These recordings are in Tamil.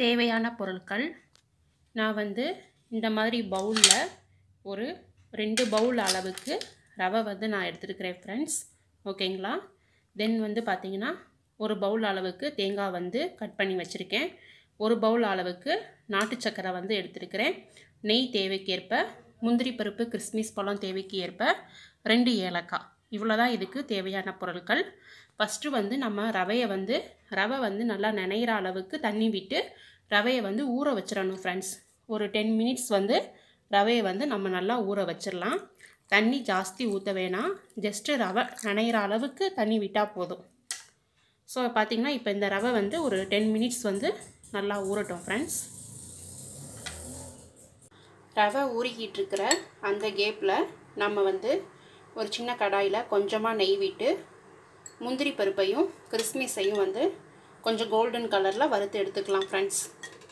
தேவையான பொருட்கள் நான் வந்து இந்த மாதிரி பவுலில் ஒரு ரெண்டு பவுல் அளவுக்கு ரவை வந்து நான் எடுத்துருக்கிறேன் ஃப்ரெண்ட்ஸ் ஓகேங்களா தென் வந்து பார்த்திங்கன்னா ஒரு பவுல் அளவுக்கு தேங்காய் வந்து கட் பண்ணி வச்சுருக்கேன் ஒரு பவுல் அளவுக்கு நாட்டு சக்கரை வந்து எடுத்துருக்கிறேன் நெய் தேவைக்கேற்ப முந்திரி பருப்பு கிறிஸ்மிஸ் பழம் தேவைக்கு ஏற்ப ரெண்டு ஏலக்காய் இவ்வளோ தான் இதுக்கு தேவையான பொருட்கள் ஃபஸ்ட்டு வந்து நம்ம ரவையை வந்து ரவை வந்து நல்லா நனைகிற அளவுக்கு தண்ணி விட்டு ரவையை வந்து ஊற வச்சிடணும் ஃப்ரெண்ட்ஸ் ஒரு டென் மினிட்ஸ் வந்து ரவையை வந்து நம்ம நல்லா ஊற வச்சிடலாம் தண்ணி ஜாஸ்தி ஊற்ற வேணாம் ஜஸ்ட்டு ரவை நனைகிற அளவுக்கு தண்ணி விட்டால் போதும் ஸோ பார்த்திங்கன்னா இப்போ இந்த ரவை வந்து ஒரு டென் மினிட்ஸ் வந்து நல்லா ஊறட்டும் ஃப்ரெண்ட்ஸ் ரவை ஊறிக்கிட்டு இருக்கிற அந்த கேப்பில் நம்ம வந்து ஒரு சின்ன கடாயில் கொஞ்சமாக நெய் விட்டு முந்திரி பருப்பையும் கிறிஸ்மிஸையும் வந்து கொஞ்சம் கோல்டன் கலரில் வறுத்து எடுத்துக்கலாம் ஃப்ரெண்ட்ஸ்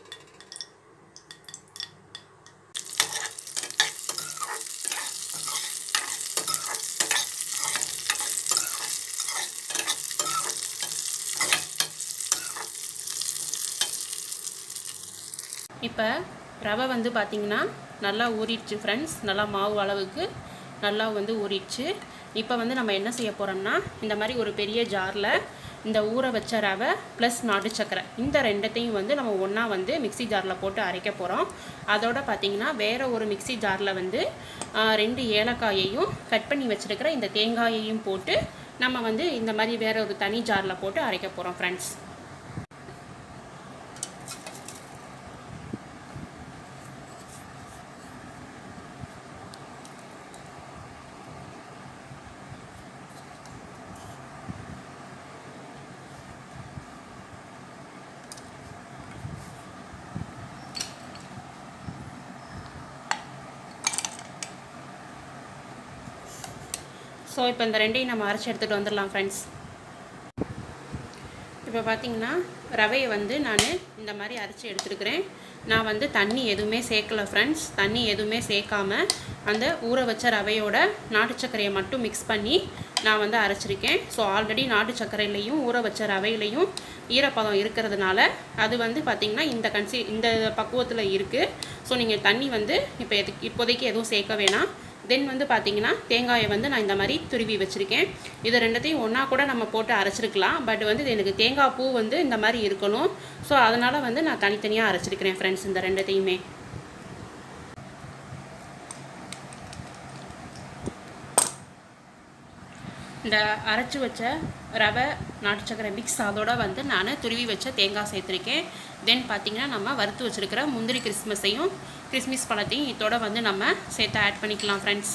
இப்போ ரவை வந்து பார்த்திங்கன்னா நல்லா ஊறிடுச்சு ஃப்ரெண்ட்ஸ் நல்லா மாவு அளவுக்கு நல்லா வந்து ஊறிடுச்சு இப்போ வந்து நம்ம என்ன செய்ய போகிறோம்னா இந்த மாதிரி ஒரு பெரிய ஜாரில் இந்த ஊற வச்ச ரவை ப்ளஸ் நாட்டு சக்கரை இந்த ரெண்டத்தையும் வந்து நம்ம ஒன்றா வந்து மிக்சி ஜாரில் போட்டு அரைக்க போகிறோம் அதோட பார்த்திங்கன்னா வேறு ஒரு மிக்சி ஜாரில் வந்து ரெண்டு ஏலக்காயையும் கட் பண்ணி வச்சுருக்கிற இந்த தேங்காயையும் போட்டு நம்ம வந்து இந்த மாதிரி வேறு ஒரு தனி ஜாரில் போட்டு அரைக்க போகிறோம் ஃப்ரெண்ட்ஸ் ஸோ இப்போ இந்த ரெண்டையும் நம்ம அரைச்சி எடுத்துகிட்டு வந்துடலாம் ஃப்ரெண்ட்ஸ் இப்போ பார்த்தீங்கன்னா ரவையை வந்து நான் இந்த மாதிரி அரைச்சி எடுத்துருக்கிறேன் நான் வந்து தண்ணி எதுவுமே சேர்க்கல ஃப்ரெண்ட்ஸ் தண்ணி எதுவுமே சேர்க்காம அந்த ஊற வச்ச ரவையோட நாட்டு சர்க்கரையை மட்டும் மிக்ஸ் பண்ணி நான் வந்து அரைச்சிருக்கேன் ஸோ ஆல்ரெடி நாட்டு சர்க்கரையிலையும் ஊற வச்ச ரவையிலையும் ஈரப்பதம் இருக்கிறதுனால அது வந்து பார்த்திங்கன்னா இந்த கன்சி இந்த பக்குவத்தில் இருக்குது ஸோ நீங்கள் தண்ணி வந்து இப்போ எது இப்போதைக்கு எதுவும் சேர்க்க வேணாம் தென் வந்து பார்த்திங்கன்னா தேங்காயை வந்து நான் இந்த மாதிரி துருவி வச்சுருக்கேன் இது ரெண்டத்தையும் ஒன்றா கூட நம்ம போட்டு அரைச்சிருக்கலாம் பட் வந்து இது எனக்கு தேங்காய் பூ வந்து இந்த மாதிரி இருக்கணும் ஸோ அதனால் வந்து நான் தனித்தனியாக அரைச்சிருக்கிறேன் ஃப்ரெண்ட்ஸ் இந்த ரெண்டத்தையுமே இந்த அரைச்சி வச்ச ரவை நாட்டு சக்கரை மிக்ஸ் அதோட வந்து நான் துருவி வச்ச தேங்காய் சேர்த்துருக்கேன் தென் பார்த்திங்கன்னா நம்ம வறுத்து வச்சுருக்கிற முந்திரி கிறிஸ்மஸையும் கிறிஸ்மஸ் பழத்தையும் இதோட வந்து நம்ம சேர்த்து ஆட் பண்ணிக்கலாம் ஃப்ரெண்ட்ஸ்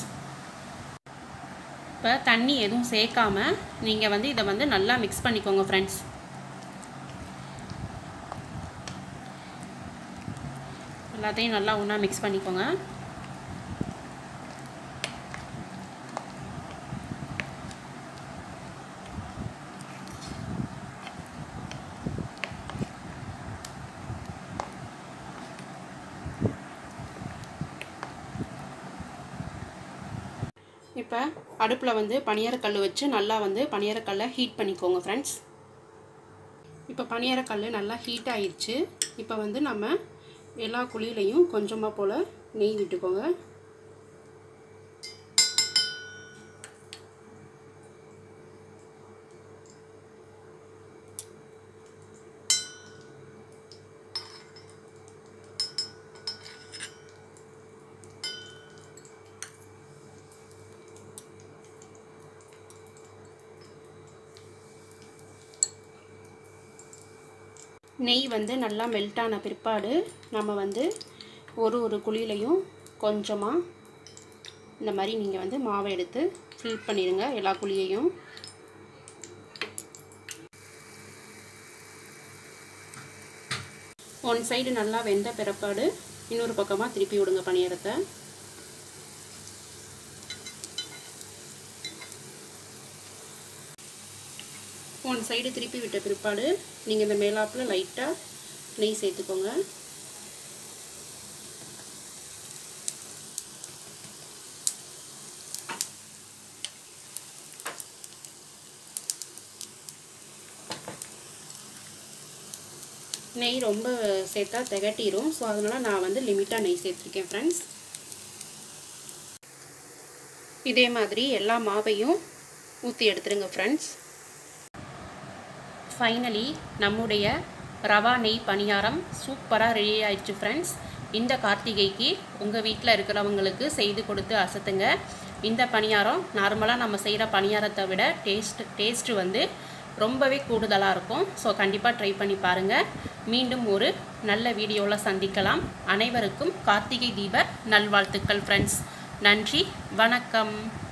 இப்போ தண்ணி எதுவும் சேர்க்காம நீங்கள் வந்து இதை வந்து நல்லா மிக்ஸ் பண்ணிக்கோங்க ஃப்ரெண்ட்ஸ் எல்லாத்தையும் நல்லா ஒன்றா மிக்ஸ் பண்ணிக்கோங்க இப்போ அடுப்பில் வந்து பனியாரக்கல் வச்சு நல்லா வந்து பனியாரக்கல்லை ஹீட் பண்ணிக்கோங்க ஃப்ரெண்ட்ஸ் இப்போ பனியாரக்கல் நல்லா ஹீட் ஆயிடுச்சு இப்போ வந்து நம்ம எல்லா குழியிலையும் கொஞ்சமாக போல் நெய் விட்டுக்கோங்க நெய் வந்து நல்லா மெல்ட் ஆன பிற்பாடு நம்ம வந்து ஒரு ஒரு குழியிலையும் கொஞ்சமாக இந்த மாதிரி நீங்கள் வந்து மாவை எடுத்து ஃபில் பண்ணிடுங்க எல்லா குழியையும் ஒன் சைடு நல்லா வெந்த பிறப்பாடு இன்னொரு பக்கமாக திருப்பி விடுங்க பணியாரத்தை ஒன் சைடு திருப்பி விட்ட பிற்பாடு நீங்கள் இந்த மேலாப்பில் லைட்டாக நெய் சேர்த்துக்கோங்க நெய் ரொம்ப சேர்த்தா திகட்டிரும் ஸோ அதனால் நான் வந்து லிமிட்டாக நெய் சேர்த்துருக்கேன் ஃப்ரெண்ட்ஸ் இதே மாதிரி எல்லா மாவையும் ஊற்றி எடுத்துருங்க ஃப்ரெண்ட்ஸ் ஃபைனலி நம்முடைய ரவா நெய் பணியாரம் சூப்பராக ரெடி ஆயிடுச்சு ஃப்ரெண்ட்ஸ் இந்த கார்த்திகைக்கு உங்கள் வீட்டில் இருக்கிறவங்களுக்கு செய்து கொடுத்து அசத்துங்க இந்த பணியாரம் நார்மலாக நம்ம செய்கிற பணியாரத்தை விட டேஸ்ட் டேஸ்ட்டு வந்து ரொம்பவே கூடுதலாக இருக்கும் ஸோ கண்டிப்பாக ட்ரை பண்ணி பாருங்கள் மீண்டும் ஒரு நல்ல வீடியோவில் சந்திக்கலாம் அனைவருக்கும் கார்த்திகை தீப நல்வாழ்த்துக்கள் ஃப்ரெண்ட்ஸ் நன்றி வணக்கம்